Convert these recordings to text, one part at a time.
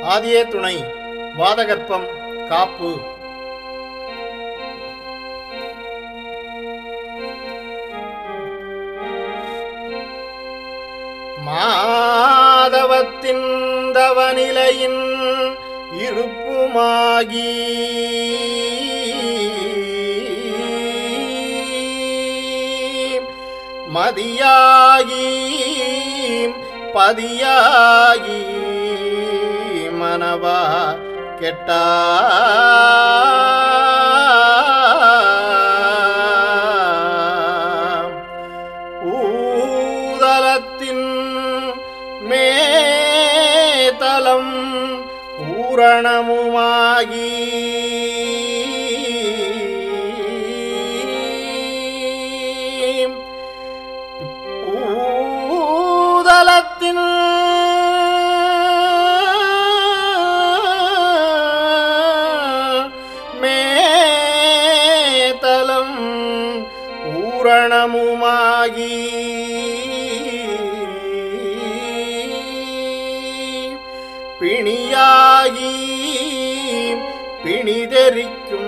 ஆதியே துணை வாதகற்பம் காப்பு மாதவத்தின் தவநிலையின் இருப்புமாகி மதியாகி பதியாகி மனவா கெட்டா ஊதலத்தின் மேதலம் பூரணமுமாகி ஊதலத்தின் மேதலம் பூரணமுமாகி பிணியாகி பிணிதெறிக்கும்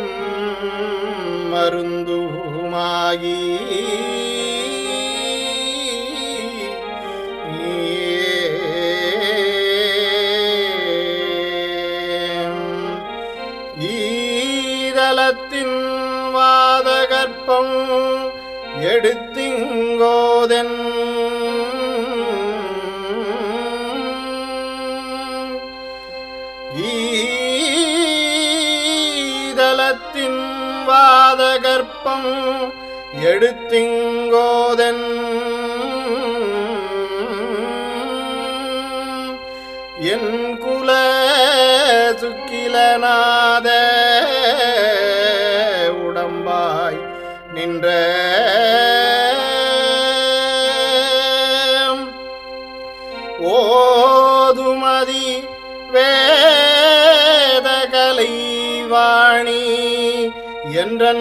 மருந்துமாகி ஈரலத்தின் வாதகற்பம் எடுத்திங்கோதென் ஈதலத்தின் வாதகற்பம் எடுத்திங்கோதன் என் குல சுக்கிலநாத உடம்பாய் நின்ற ஓதுமதி வேதகலை வாணி என்றன்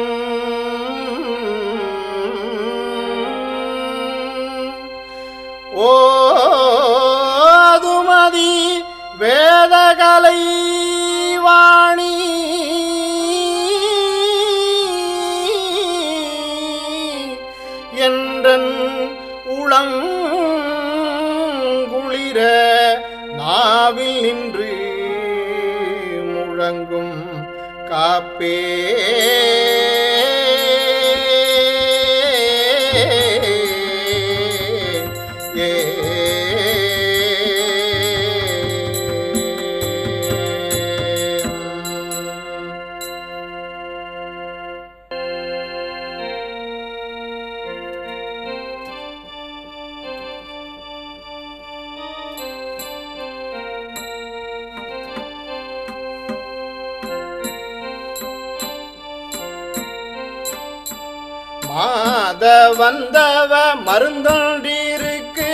ஓதுமதி வேதகலை வாணி என்றன் உளம் குளிர நாவில் நின்று முழங்கும் காப்பே ஏ மாத வந்தவ மருந்தொன்றிருக்கு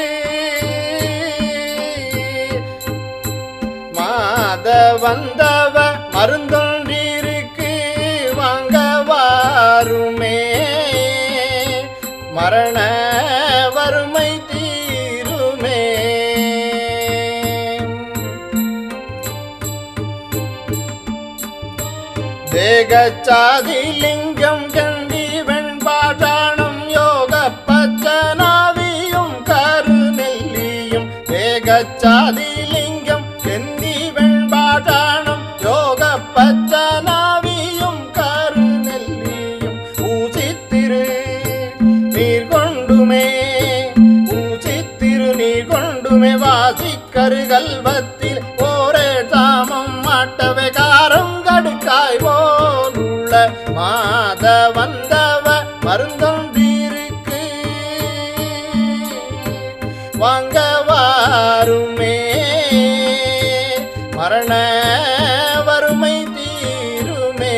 மாத வந்தவ மருந்தொன்றிருக்கு வாங்க வாருமே மரண வறுமை தீருமே தேகச்சாதி லிங்கம் கண்டி வெண்பாட்டானம் யோக பச்சனாவியும் கருநெல்லியும் தேகச்சாதி லிங்கம் கண்டி வெண்பாட்டானம் யோக பச்சனாவியும் கருநெல்லியும் பூசித்திரு நீர் கொண்டுமே பூசித்திரு நீர் கொண்டுமே வாசிக்கருகல்வத்தில் ஓரே சாமம் மாட்டவே காரம் கடுக்காய் போலுள்ள மாத வந்தவ மருந்தொன்றிருக்கு வாங்க வாருமே மரண வறுமை தீருமே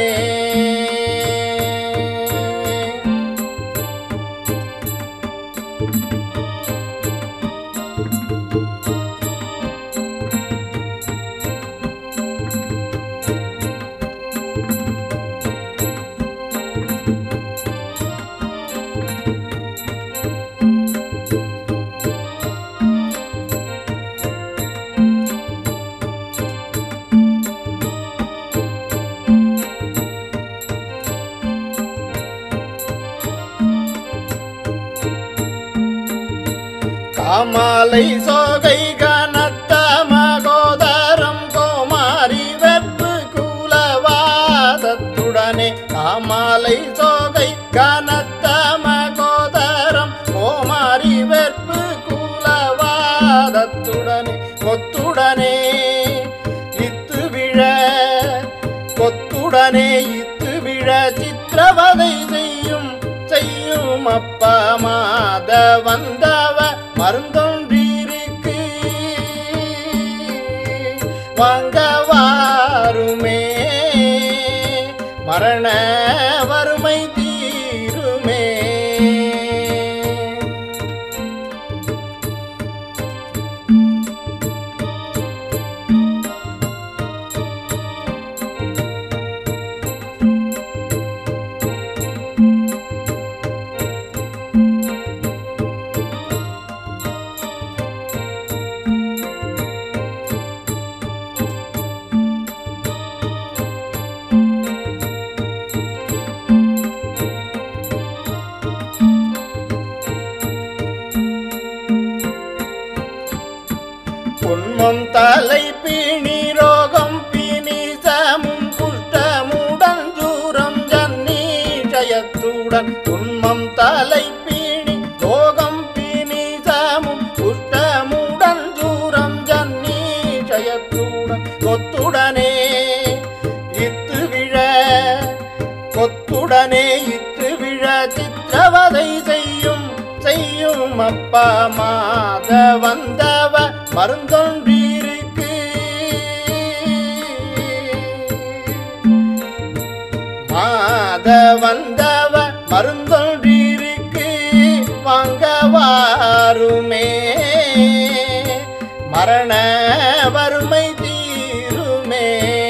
காமாலை சோகை கனத்த மகோதரம் கோமாரி வெப்பு குலவாதத்துடனே காமாலை சோகை கனத்த மகோதரம் கோமாரி வெப்பு குலவாதத்துடனே கொத்துடனே இத்து விழ கொத்துடனே இத்து விழ சித்திரவதை செய்யும் செய்யும் அப்பா மாத வந்தவ மருந்தொன்றிருக்கு வாங்க வாருமே மரண வறுமை தீருமே பொன்மம் தலை பிணி ரோகம் பிணி சமும் குஷ்டமுடன் தூரம் ஜன்னீஷயத்துடன் பொன்மம் தலை பிணி ரோகம் பிணி சமும் குஷ்டமுடன் தூரம் ஜன்னீஷயத்துடன் கொத்துடனே இத்து விழ கொத்துடனே இத்து விழ சித்திரவதை செய்யும் செய்யும் அப்பா மாத வந்தவ மருந்தொன்றிருக்கு மாத வந்தவ மருந்தொன்றிருக்கு வாங்க வாருமே மரண வறுமை தீருமே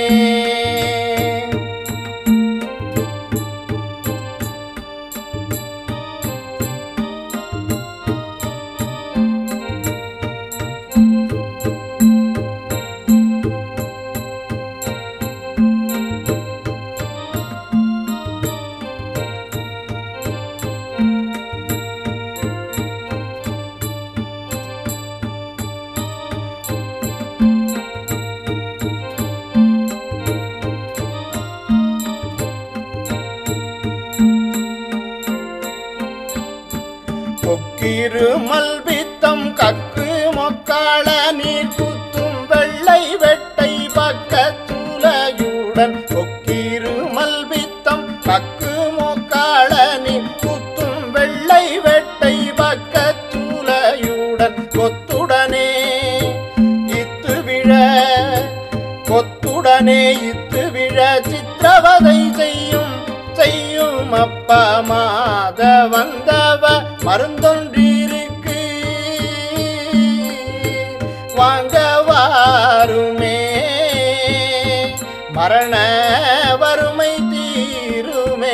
கொக்கிரு மல்பித்தம் கக்கு மொக்காள நீர் குத்தும் வெள்ளை வெட்டை பக்கச்சுலையுடன் கொக்கிரு மல்பித்தம் கக்கு மொக்காள நீர் குத்தும் வெள்ளை வெட்டை பக்கச்சுலையுடன் கொத்துடனே இத்து விழ கொத்துடனே இத்து விழ சித்திரவதை செய்யும் செய்யும் அப்பா மாத வந்தவ மருந்தொன்றிருக்கு வாங்க வாருமே மரண வறுமை தீருமே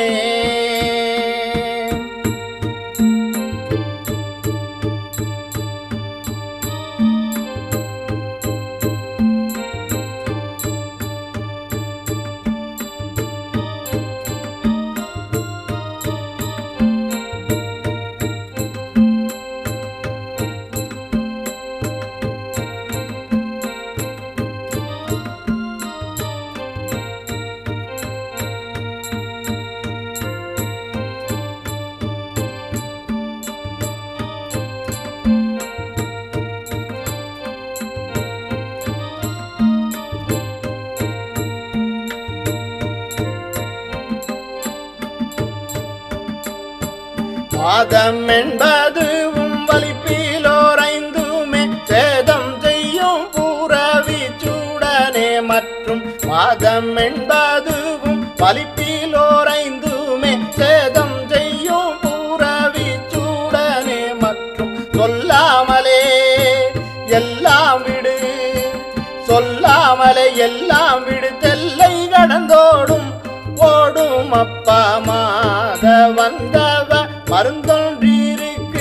மாதம் என்பதுவும் வலிப்பிலோரைந்துமே சேதம் செய்யும் பூரவி சூடனே மற்றும் மாதம் என்பதுவும் வலிப்பிலோரைந்துமே சேதம் செய்யும் பூரவி சூடனே மற்றும் சொல்லாமலே எல்லாம் விடு சொல்லாமலே எல்லாம் விடு தெல்லை கடந்தோடும் ஓடும் அப்பா மாத வந்தவ மருந்தொன்றிருக்கு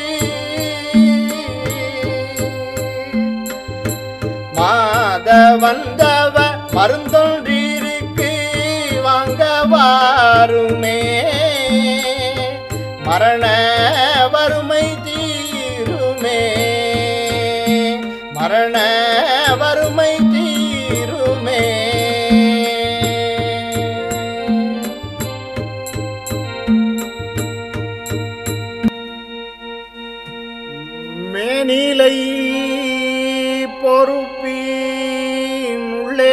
மாத வந்தவ மருந்தொன்றிருக்கு வாங்க வாருமே மரண வறுமை தீருமே மரண வறுமை தீருமே மேனிலை பொறுப்பின் உள்ளே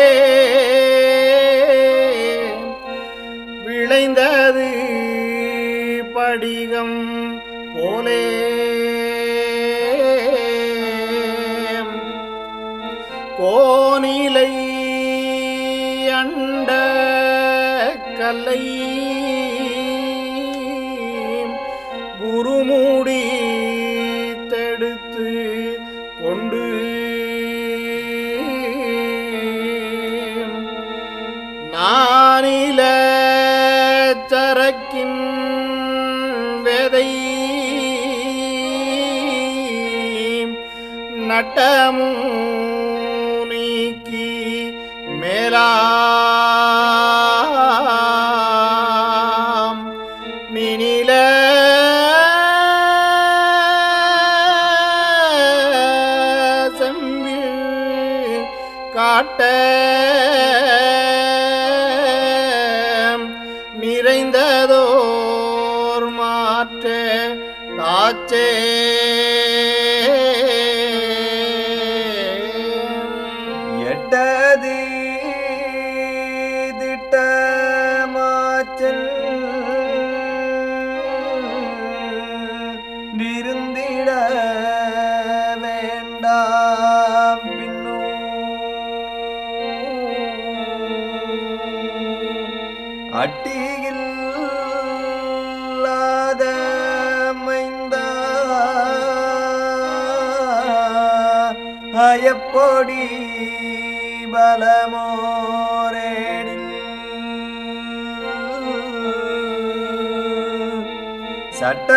விளைந்தது படிகம் போலே கோனிலை அண்ட கல்லை குருமூடி தடுத்து கொண்டு நானில சரக்கின் வெதை நட்டமும் நீக்கி மேலாம் நினில செம்பில் காட்ட நிறைந்ததோர் மாற்ற காச்சே எட்டது திட்டமாச்சல் விருந்திட வேண்டாம் பின்னோ அட்டியில் இல்லாத மைந்தா அயப்பொடி பலமோரேடில் சட்ட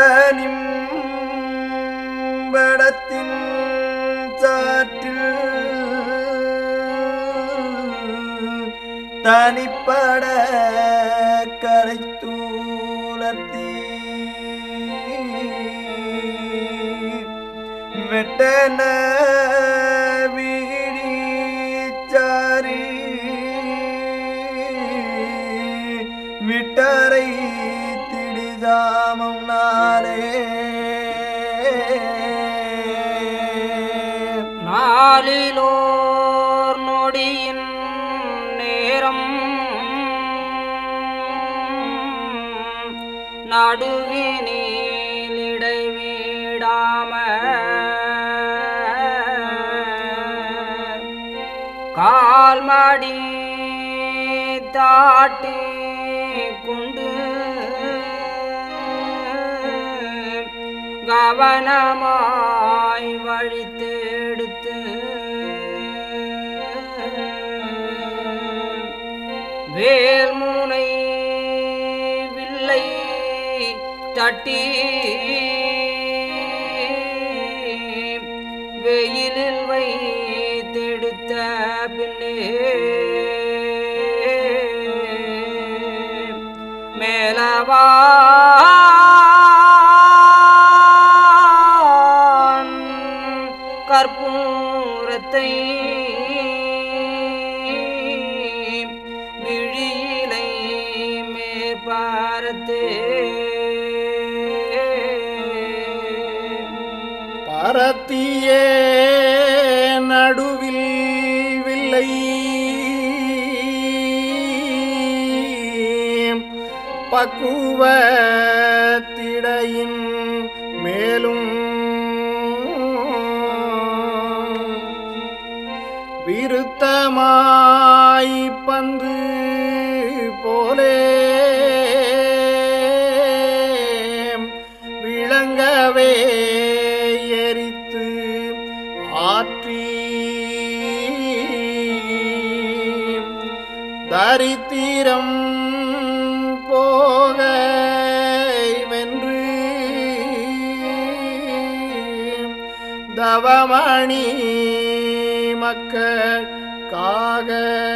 நிம்படத்தின் சாற்றில் தனிப்பட கரைத்தூலத்தீ வெட்டன வீடிச்சாரி விட்டரை திடிதாமம் நாளே நாளிலோர் நொடியின் நேரம் நடுவினில் இடைவிடாம கால்மடி தாட்டி கொண்டு கவனமாய் வழித்தெடுத்து வேல்முனை வில்லை தட்டி வெயிலில் வைத்தெடுத்த பின்னே மேலவான் கற்பூரத்தை விழியிலை மேற்பாரத்தே பரத்தியே நடுவில் வில்லை பக்குவத்திடையின் மேலும் விருத்தமாய் பந்து போலே விளங்கவே எரித்து ஆற்றி தரித்திரம் போக வென்று தவமணி மக்களுக்காக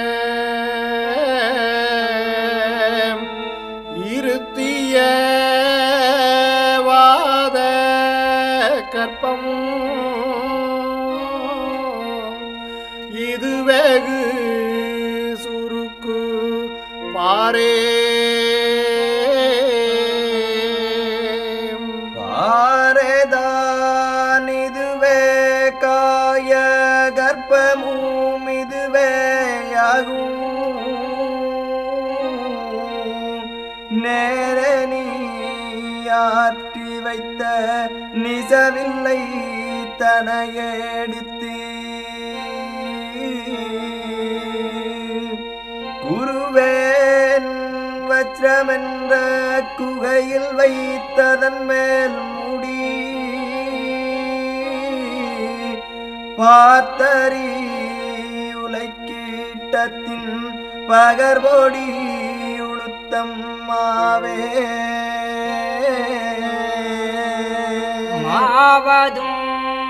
இருத்திய வாத கற்பம் இது வெகு சுருக்கு பாரே பாரேதான் இதுவே காய கர்ப்பமும் இதுவே ஆகும் நேரணி ஆற்றி வைத்த நிசவில்லை தனையெடுத்து குருவேன் வஜ்ரமென்ற குகையில் வைத்ததன் மேல் முடி பார்த்தறி உலைக்கீட்டத்தின் பகர்பொடி உளுத்தம் மாவே மாவதும்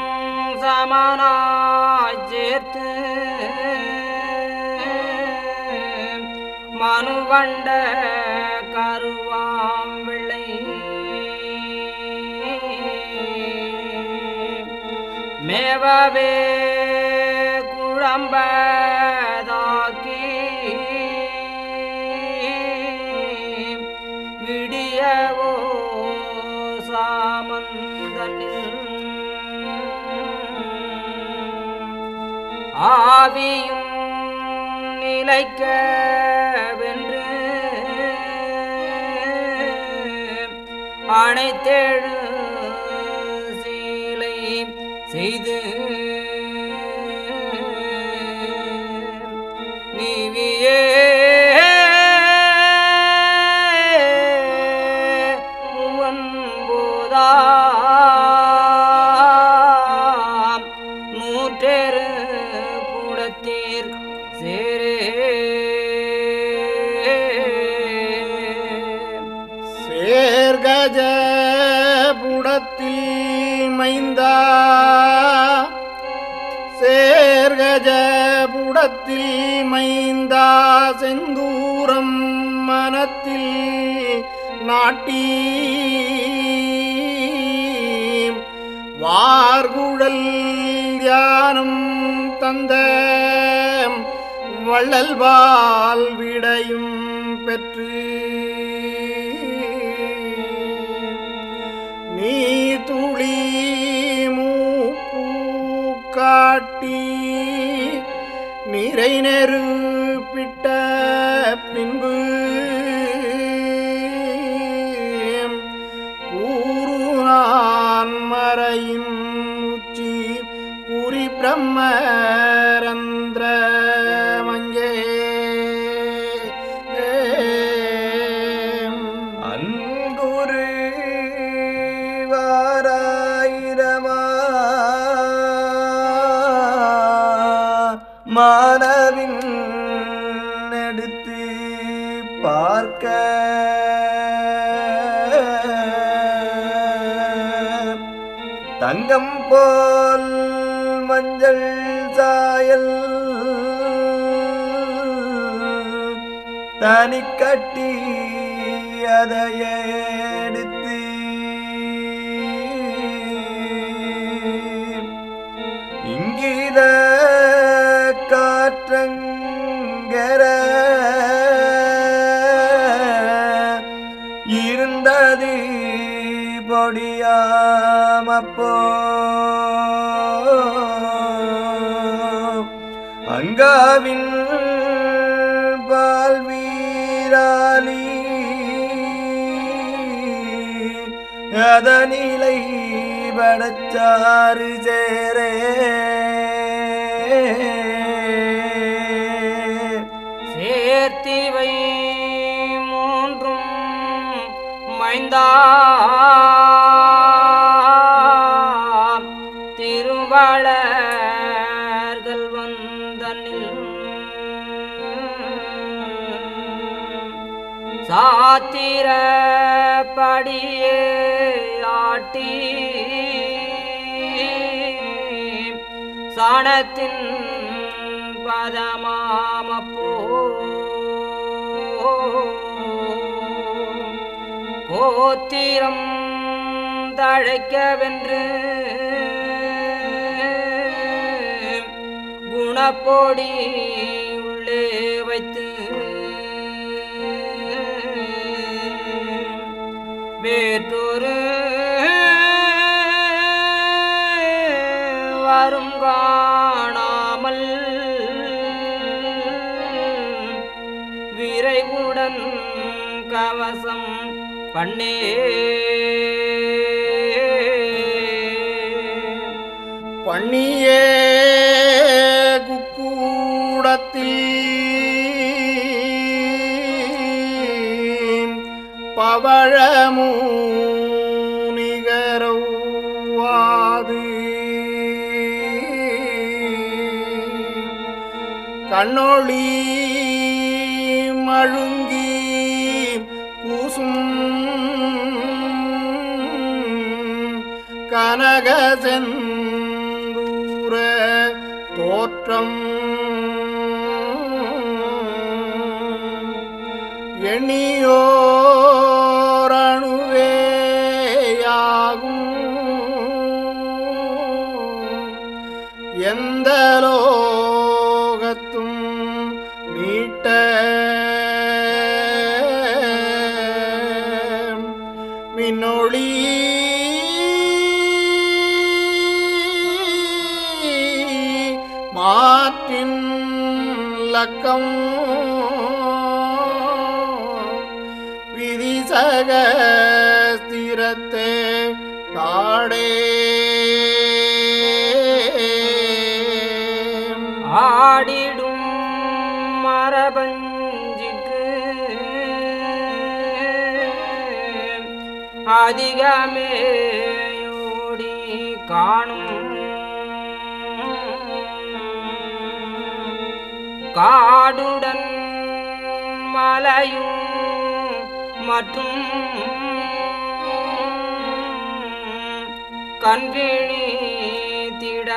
சமனாய் சேர்த்து மனுவண்ட கருவாம் வெள்ளை மேவவே குழம்பதாக்கி விடியவோ சாமந்தனில் ஆவியும் நிலைக்க வென்று அனைத்தேழு சீலை செய்து நீவியே முவன்போதாம் நூற்றேறு புடத்தீர் சேரே சேர்கஜ புடத்தில் மைந்தா சேர்கஜ புடத்தில் மைந்தா செந்தூரம் மனத்தில் நாட்டி வார்குழல் தியானம் தந்த வள்ளல் வால் விடையும் பெற்று நீ துளி மூப்பு காட்டி நிறை நெருப்பிட்ட பின்பு கூறுநான் மறையின் உச்சி குறி பிரம்மரந்திர மங்கே அன்புரு வாராயிரமா மானவின் எடுத்து பார்க்க தங்கம் போல் மஞ்சள் சாயல் தனி கட்டி அதை எடுத்து இங்கித காற்றங்கர இருந்தது பொடியாமப்போ அங்காவின் பால் வீராலி அதனிலை படச்சாறு சேரே சேர்த்திவை மூன்றும் மைந்தா திருவளர்கள் வந்தனில் சாத்திரப்படியே ஆட்டி சாணத்தின் பதமாமப்போ கோத்திரம் தழைக்கவென்று குண ஊனப்பொடி உள்ளே வைத்து வேற்றொரு வரும் காணாமல் விரைவுடன் கவசம் பண்ணே பண்ணியே குக்கூடத்தில் பவழமூ நிகரவாது கண்ணொளி மழுங்கி கூசும் கனகசெந்தூர தோற்றம் எண்ணியோரணுவேயாகும் எந்த லோகத்தும் நீட்ட மின்னொளி மாற்றின் லக்கம் விதிசகஸ்திரத்தே காடே ஆடிடும் மரபஞ்சிக்கு அதிகமேயோடி காணும் காடுடன் மலையும் மற்றும் கண்விழி திட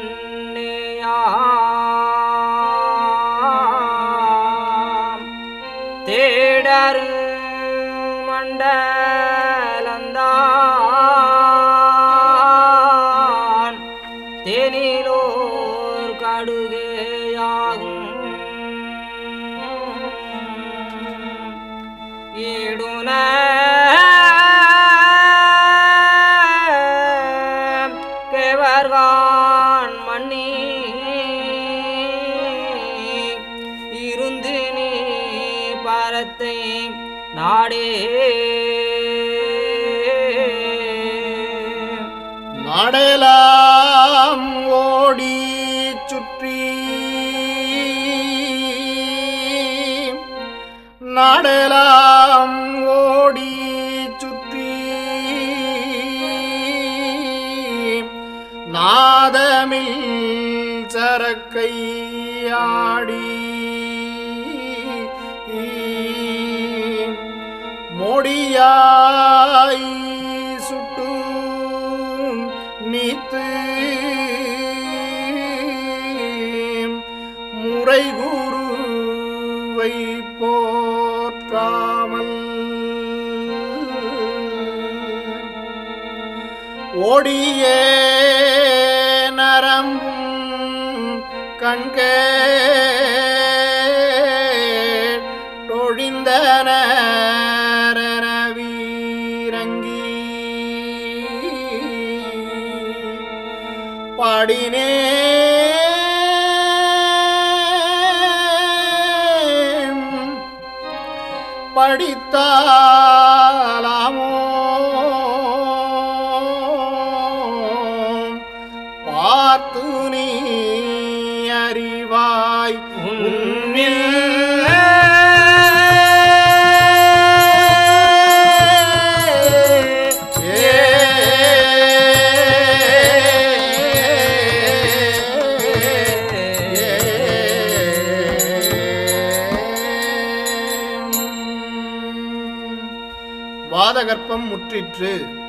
பொன்னையாம் தேடரு மண்டலந்தான் தேனிலோர் கடுகேயாகும் ஈடுன கேவர்கான் மண்ணி இருந்து நீ பரத்தை நாடே நாடெலாம் ஓடி சுற்றி நாடெலாம் ஓடி சுற்றி நாதமில் சரக்கை ஆடி மொடியாய் சுட்டு நீத்து முறை குருவை போற்றாமல் ஓடியே நரம்பும் கண்கே தொழிந்தன வீரங்கி பாடினே படித்தாலாமோ பார்த்து நீ அறிவாய் உன்னில் வாதகற்பம் முற்றிற்று